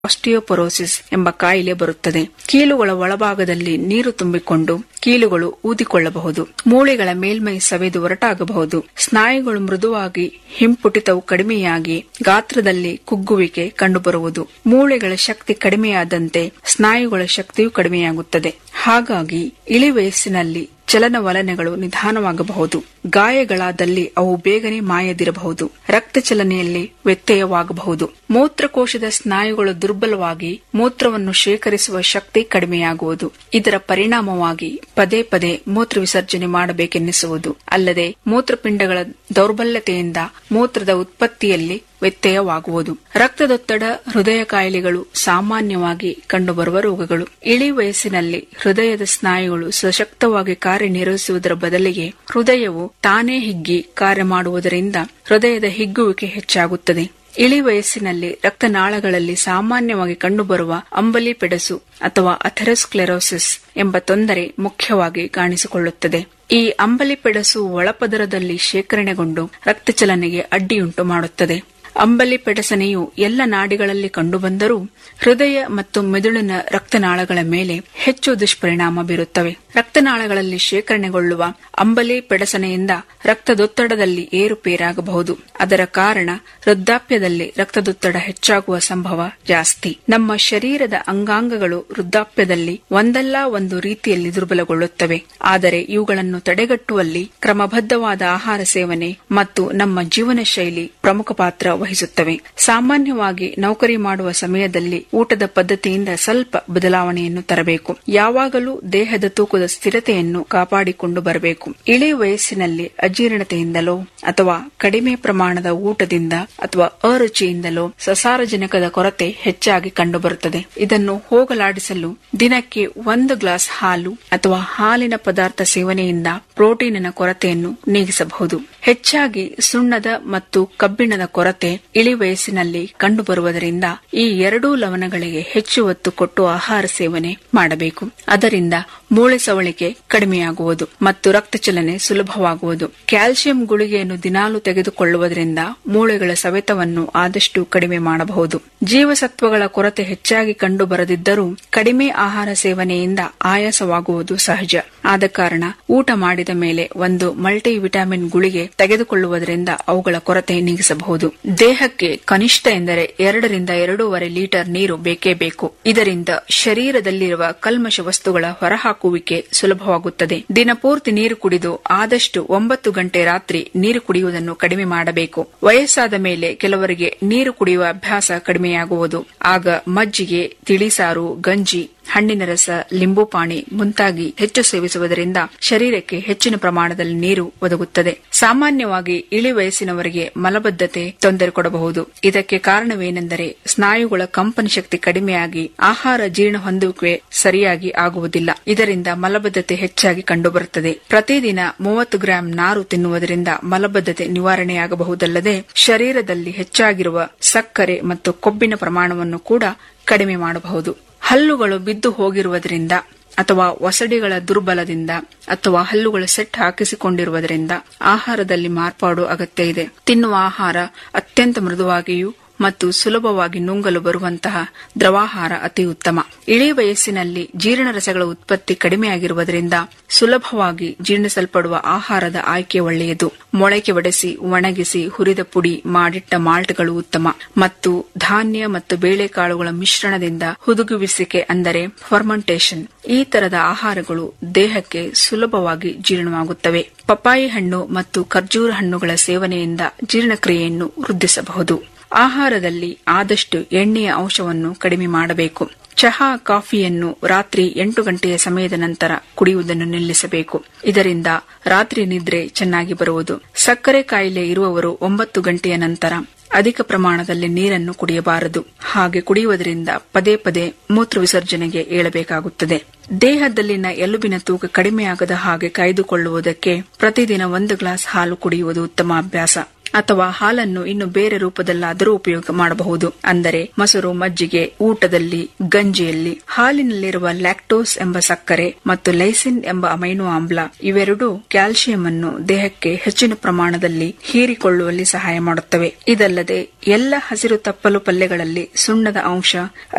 osteoporosis ಎಂಬ ಕಾಯಿಲೆ ಬರುತ್ತದೆ ಕೀಲುಗಳ ಒಳಭಾಗದಲ್ಲಿ ನೀರು ತುಂಬಿಕೊಂಡು ಕೀಲುಗಳು ಊದಿಕೊಳ್ಳಬಹುದು ಮೂಳೆಗಳ ಮೇಲ್ಮೈ ಸವೆದು ಹೊರಟಾಗಬಹುದು ಸ್ನಾಯುಗಳು ಮೃದುವಾಗಿ ಹಿಂಪುಟಿತವು ಕಡಿಮೆಯಾಗಿ ಗಾತ್ರದಲ್ಲಿ ಕುಗ್ಗುವಿಕೆ ಕಂಡುಬರುವುದು ಮೂಳೆಗಳ ಶಕ್ತಿ ಕಡಿಮೆಯಾದಂತೆ ಸ್ನಾಯುಗಳ ಶಕ್ತಿಯೂ ಕಡಿಮೆಯಾಗುತ್ತದೆ ಹಾಗಾಗಿ ಇಳಿ ವಯಸ್ಸಿನಲ್ಲಿ ಚಲನವಲನಗಳು ನಿಧಾನವಾಗಬಹುದು ಗಾಯಗಳಾದಲ್ಲಿ ಅವು ಬೇಗನೆ ಮಾಯದಿರಬಹುದು ರಕ್ತ ಚಲನೆಯಲ್ಲಿ ವ್ಯತ್ಯಯವಾಗಬಹುದು ಮೂತ್ರಕೋಶದ ಸ್ನಾಯುಗಳು ದುರ್ಬಲವಾಗಿ ಮೂತ್ರವನ್ನು ಶೇಖರಿಸುವ ಶಕ್ತಿ ಕಡಿಮೆಯಾಗುವುದು ಇದರ ಪರಿಣಾಮವಾಗಿ ಪದೇ ಪದೇ ಮೂತ್ರ ವಿಸರ್ಜನೆ ಮಾಡಬೇಕೆನ್ನಿಸುವುದು ಅಲ್ಲದೆ ಮೂತ್ರಪಿಂಡಗಳ ದೌರ್ಬಲ್ಯತೆಯಿಂದ ಮೂತ್ರದ ಉತ್ಪತ್ತಿಯಲ್ಲಿ ವ್ಯತ್ಯಯವಾಗುವುದು ರಕ್ತದೊತ್ತಡ ಹೃದಯ ಕಾಯಿಲೆಗಳು ಸಾಮಾನ್ಯವಾಗಿ ಕಂಡುಬರುವ ರೋಗಗಳು ಇಳಿ ವಯಸ್ಸಿನಲ್ಲಿ ಹೃದಯದ ಸ್ನಾಯುಗಳು ಸಶಕ್ತವಾಗಿ ಕಾರ್ಯನಿರ್ವಹಿಸುವುದರ ಬದಲಿಗೆ ಹೃದಯವು ತಾನೇ ಹಿಗ್ಗಿ ಕಾರ್ಯ ಮಾಡುವುದರಿಂದ ಹೃದಯದ ಹಿಗ್ಗುವಿಕೆ ಹೆಚ್ಚಾಗುತ್ತದೆ ಇಳಿ ವಯಸ್ಸಿನಲ್ಲಿ ರಕ್ತನಾಳಗಳಲ್ಲಿ ಸಾಮಾನ್ಯವಾಗಿ ಕಂಡುಬರುವ ಅಂಬಲಿ ಪೆಡಸು ಅಥವಾ ಅಥೆರೋಸ್ಕ್ಲೆರೋಸಿಸ್ ಎಂಬ ತೊಂದರೆ ಮುಖ್ಯವಾಗಿ ಕಾಣಿಸಿಕೊಳ್ಳುತ್ತದೆ ಈ ಅಂಬಲಿ ಪೆಡಸು ಒಳಪದರದಲ್ಲಿ ಶೇಖರಣೆಗೊಂಡು ರಕ್ತಚಲನೆಗೆ ಅಡ್ಡಿಯುಂಟು ಮಾಡುತ್ತದೆ ಅಂಬಲಿ ಪೆಡಸನೆಯು ಎಲ್ಲ ನಾಡಿಗಳಲ್ಲಿ ಕಂಡುಬಂದರೂ ಹೃದಯ ಮತ್ತು ಮೆದುಳಿನ ರಕ್ತನಾಳಗಳ ಮೇಲೆ ಹೆಚ್ಚು ದುಷ್ಪರಿಣಾಮ ಬೀರುತ್ತವೆ ರಕ್ತನಾಳಗಳಲ್ಲಿ ಶೇಖರಣೆಗೊಳ್ಳುವ ಅಂಬಲಿ ಪೆಡಸನೆಯಿಂದ ರಕ್ತದೊತ್ತಡದಲ್ಲಿ ಏರುಪೇರಾಗಬಹುದು ಅದರ ಕಾರಣ ವೃದ್ಧಾಪ್ಯದಲ್ಲಿ ರಕ್ತದೊತ್ತಡ ಹೆಚ್ಚಾಗುವ ಸಂಭವ ಜಾಸ್ತಿ ನಮ್ಮ ಶರೀರದ ಅಂಗಾಂಗಗಳು ವೃದ್ಧಾಪ್ಯದಲ್ಲಿ ಒಂದಲ್ಲ ಒಂದು ರೀತಿಯಲ್ಲಿ ದುರ್ಬಲಗೊಳ್ಳುತ್ತವೆ ಆದರೆ ಇವುಗಳನ್ನು ತಡೆಗಟ್ಟುವಲ್ಲಿ ಕ್ರಮಬದ್ಧವಾದ ಆಹಾರ ಸೇವನೆ ಮತ್ತು ನಮ್ಮ ಜೀವನ ಶೈಲಿ ಪ್ರಮುಖ ಪಾತ್ರ ವಹಿಸುತ್ತವೆ ಸಾಮಾನ್ಯವಾಗಿ ನೌಕರಿ ಮಾಡುವ ಸಮಯದಲ್ಲಿ ಊಟದ ಪದ್ಧತಿಯಿಂದ ಸ್ವಲ್ಪ ಬದಲಾವಣೆಯನ್ನು ತರಬೇಕು ಯಾವಾಗಲೂ ದೇಹದ ತೂಕದ ಸ್ಥಿರತೆಯನ್ನು ಕಾಪಾಡಿಕೊಂಡು ಬರಬೇಕು ಇಳಿ ವಯಸ್ಸಿನಲ್ಲಿ ಅಜೀರ್ಣತೆಯಿಂದಲೋ ಅಥವಾ ಕಡಿಮೆ ಪ್ರಮಾಣದ ಊಟದಿಂದ ಅಥವಾ ಅರುಚಿಯಿಂದಲೋ ಸಸಾರಜನಕದ ಕೊರತೆ ಹೆಚ್ಚಾಗಿ ಕಂಡುಬರುತ್ತದೆ ಇದನ್ನು ಹೋಗಲಾಡಿಸಲು ದಿನಕ್ಕೆ ಒಂದು ಗ್ಲಾಸ್ ಹಾಲು ಅಥವಾ ಹಾಲಿನ ಪದಾರ್ಥ ಸೇವನೆಯಿಂದ ಪ್ರೋಟೀನಿನ ಕೊರತೆಯನ್ನು ನೀಗಿಸಬಹುದು ಹೆಚ್ಚಾಗಿ ಸುಣ್ಣದ ಮತ್ತು ಕಬ್ಬಿಣದ ಕೊರತೆ ಇಳಿ ವಯಸ್ಸಿನಲ್ಲಿ ಕಂಡುಬರುವುದರಿಂದ ಈ ಎರಡೂ ಲವಣಗಳಿಗೆ ಹೆಚ್ಚು ಒತ್ತು ಕೊಟ್ಟು ಆಹಾರ ಸೇವನೆ ಮಾಡಬೇಕು ಅದರಿಂದ ಮೂಳೆ ಸವಳಿಕೆ ಕಡಿಮೆಯಾಗುವುದು ಮತ್ತು ರಕ್ತ ಚಲನೆ ಸುಲಭವಾಗುವುದು ಕ್ಯಾಲ್ಸಿಯಂ ಗುಳಿಗೆಯನ್ನು ದಿನಾಲು ತೆಗೆದುಕೊಳ್ಳುವುದರಿಂದ ಮೂಳೆಗಳ ಸವೆತವನ್ನು ಆದಷ್ಟು ಕಡಿಮೆ ಮಾಡಬಹುದು ಜೀವಸತ್ವಗಳ ಕೊರತೆ ಹೆಚ್ಚಾಗಿ ಕಂಡುಬರದಿದ್ದರೂ ಕಡಿಮೆ ಆಹಾರ ಸೇವನೆಯಿಂದ ಆಯಾಸವಾಗುವುದು ಸಹಜ ಆದ ಕಾರಣ ಊಟ ಮಾಡಿದ ಮೇಲೆ ಒಂದು ಮಲ್ಟಿ ವಿಟಮಿನ್ ಗುಳಿಗೆ ತೆಗೆದುಕೊಳ್ಳುವುದರಿಂದ ಅವುಗಳ ಕೊರತೆ ನೀಗಿಸಬಹುದು ದೇಹಕ್ಕೆ ಕನಿಷ್ಠ ಎಂದರೆ ಎರಡರಿಂದ ಎರಡೂವರೆ ಲೀಟರ್ ನೀರು ಬೇಕೇ ಬೇಕು ಇದರಿಂದ ಶರೀರದಲ್ಲಿರುವ ಕಲ್ಮಶ ವಸ್ತುಗಳ ಹೊರಹಾಕುವಿಕೆ ಸುಲಭವಾಗುತ್ತದೆ ದಿನಪೂರ್ತಿ ನೀರು ಕುಡಿದು ಆದಷ್ಟು ಒಂಬತ್ತು ಗಂಟೆ ರಾತ್ರಿ ನೀರು ಕುಡಿಯುವುದನ್ನು ಕಡಿಮೆ ಮಾಡಬೇಕು ವಯಸ್ಸಾದ ಮೇಲೆ ಕೆಲವರಿಗೆ ನೀರು ಕುಡಿಯುವ ಅಭ್ಯಾಸ ಕಡಿಮೆಯಾಗುವುದು ಆಗ ಮಜ್ಜಿಗೆ ತಿಳಿಸಾರು ಗಂಜಿ ಹಣ್ಣಿನ ರಸ ಲಿಂಬು ಪಾಣಿ ಮುಂತಾಗಿ ಹೆಚ್ಚು ಸೇವಿಸುವುದರಿಂದ ಶರೀರಕ್ಕೆ ಹೆಚ್ಚಿನ ಪ್ರಮಾಣದಲ್ಲಿ ನೀರು ಒದಗುತ್ತದೆ ಸಾಮಾನ್ಯವಾಗಿ ಇಳಿ ವಯಸ್ಸಿನವರಿಗೆ ಮಲಬದ್ಧತೆ ತೊಂದರೆ ಕೊಡಬಹುದು ಇದಕ್ಕೆ ಕಾರಣವೇನೆಂದರೆ ಸ್ನಾಯುಗಳ ಕಂಪನ ಶಕ್ತಿ ಕಡಿಮೆಯಾಗಿ ಆಹಾರ ಜೀರ್ಣ ಹೊಂದುವಿಕೆ ಸರಿಯಾಗಿ ಆಗುವುದಿಲ್ಲ ಇದರಿಂದ ಮಲಬದ್ಧತೆ ಹೆಚ್ಚಾಗಿ ಕಂಡುಬರುತ್ತದೆ ಪ್ರತಿದಿನ ಮೂವತ್ತು ಗ್ರಾಂ ನಾರು ತಿನ್ನುವುದರಿಂದ ಮಲಬದ್ಧತೆ ನಿವಾರಣೆಯಾಗಬಹುದಲ್ಲದೆ ಶರೀರದಲ್ಲಿ ಹೆಚ್ಚಾಗಿರುವ ಸಕ್ಕರೆ ಮತ್ತು ಕೊಬ್ಬಿನ ಪ್ರಮಾಣವನ್ನು ಕೂಡ ಕಡಿಮೆ ಮಾಡಬಹುದು ಹಲ್ಲುಗಳು ಬಿದ್ದು ಹೋಗಿರುವುದರಿಂದ ಅಥವಾ ಒಸಡಿಗಳ ದುರ್ಬಲದಿಂದ ಅಥವಾ ಹಲ್ಲುಗಳ ಸೆಟ್ ಹಾಕಿಸಿಕೊಂಡಿರುವುದರಿಂದ ಆಹಾರದಲ್ಲಿ ಮಾರ್ಪಾಡು ಅಗತ್ಯ ಇದೆ ತಿನ್ನುವ ಆಹಾರ ಅತ್ಯಂತ ಮೃದುವಾಗಿಯೂ ಮತ್ತು ಸುಲಭವಾಗಿ ನುಂಗಲು ಬರುವಂತಹ ದ್ರವಾಹಾರ ಅತಿ ಉತ್ತಮ ಇಳಿ ವಯಸ್ಸಿನಲ್ಲಿ ಜೀರ್ಣರಸಗಳ ಉತ್ಪತ್ತಿ ಕಡಿಮೆಯಾಗಿರುವುದರಿಂದ ಸುಲಭವಾಗಿ ಜೀರ್ಣಿಸಲ್ಪಡುವ ಆಹಾರದ ಆಯ್ಕೆ ಒಳ್ಳೆಯದು ಮೊಳಕೆ ಒಡೆಸಿ ಒಣಗಿಸಿ ಹುರಿದ ಪುಡಿ ಮಾಡಿಟ್ಟ ಮಾಲ್ಟ್ಗಳು ಉತ್ತಮ ಮತ್ತು ಧಾನ್ಯ ಮತ್ತು ಬೇಳೆಕಾಳುಗಳ ಮಿಶ್ರಣದಿಂದ ಹುದುಗುವಿಸಿಕೆ ಅಂದರೆ ಫರ್ಮೆಂಟೇಷನ್ ಈ ತರದ ಆಹಾರಗಳು ದೇಹಕ್ಕೆ ಸುಲಭವಾಗಿ ಜೀರ್ಣವಾಗುತ್ತವೆ ಪಪಾಯಿ ಹಣ್ಣು ಮತ್ತು ಖರ್ಜೂರ ಹಣ್ಣುಗಳ ಸೇವನೆಯಿಂದ ಜೀರ್ಣಕ್ರಿಯೆಯನ್ನು ವೃದ್ಧಿಸಬಹುದು ಆಹಾರದಲ್ಲಿ ಆದಷ್ಟು ಎಣ್ಣೆಯ ಅಂಶವನ್ನು ಕಡಿಮೆ ಮಾಡಬೇಕು ಚಹಾ ಕಾಫಿಯನ್ನು ರಾತ್ರಿ ಎಂಟು ಗಂಟೆಯ ಸಮಯದ ನಂತರ ಕುಡಿಯುವುದನ್ನು ನಿಲ್ಲಿಸಬೇಕು ಇದರಿಂದ ರಾತ್ರಿ ನಿದ್ರೆ ಚೆನ್ನಾಗಿ ಬರುವುದು ಸಕ್ಕರೆ ಕಾಯಿಲೆ ಇರುವವರು ಒಂಬತ್ತು ಗಂಟೆಯ ನಂತರ ಅಧಿಕ ಪ್ರಮಾಣದಲ್ಲಿ ನೀರನ್ನು ಕುಡಿಯಬಾರದು ಹಾಗೆ ಕುಡಿಯುವುದರಿಂದ ಪದೇ ಪದೇ ಮೂತ್ರ ವಿಸರ್ಜನೆಗೆ ಏಳಬೇಕಾಗುತ್ತದೆ ದೇಹದಲ್ಲಿನ ಎಲುಬಿನ ತೂಕ ಕಡಿಮೆಯಾಗದ ಹಾಗೆ ಕಾಯ್ದುಕೊಳ್ಳುವುದಕ್ಕೆ ಪ್ರತಿದಿನ ಒಂದು ಗ್ಲಾಸ್ ಹಾಲು ಕುಡಿಯುವುದು ಉತ್ತಮ ಅಭ್ಯಾಸ ಅಥವಾ ಹಾಲನ್ನು ಇನ್ನು ಬೇರೆ ರೂಪದಲ್ಲಾದರೂ ಉಪಯೋಗ ಮಾಡಬಹುದು ಅಂದರೆ ಮೊಸರು ಮಜ್ಜಿಗೆ ಊಟದಲ್ಲಿ ಗಂಜಿಯಲ್ಲಿ ಹಾಲಿನಲ್ಲಿರುವ ಲ್ಯಾಕ್ಟೋಸ್ ಎಂಬ ಸಕ್ಕರೆ ಮತ್ತು ಲೈಸಿನ್ ಎಂಬ ಅಮೈನೋ ಆಮ್ಲ ಇವೆರಡೂ ಕ್ಯಾಲ್ಸಿಯಂ ಅನ್ನು ದೇಹಕ್ಕೆ ಹೆಚ್ಚಿನ ಪ್ರಮಾಣದಲ್ಲಿ ಹೀರಿಕೊಳ್ಳುವಲ್ಲಿ ಸಹಾಯ ಮಾಡುತ್ತವೆ ಇದಲ್ಲದೆ ಎಲ್ಲ ಹಸಿರು ತಪ್ಪಲು ಪಲ್ಯಗಳಲ್ಲಿ ಸುಣ್ಣದ ಅಂಶ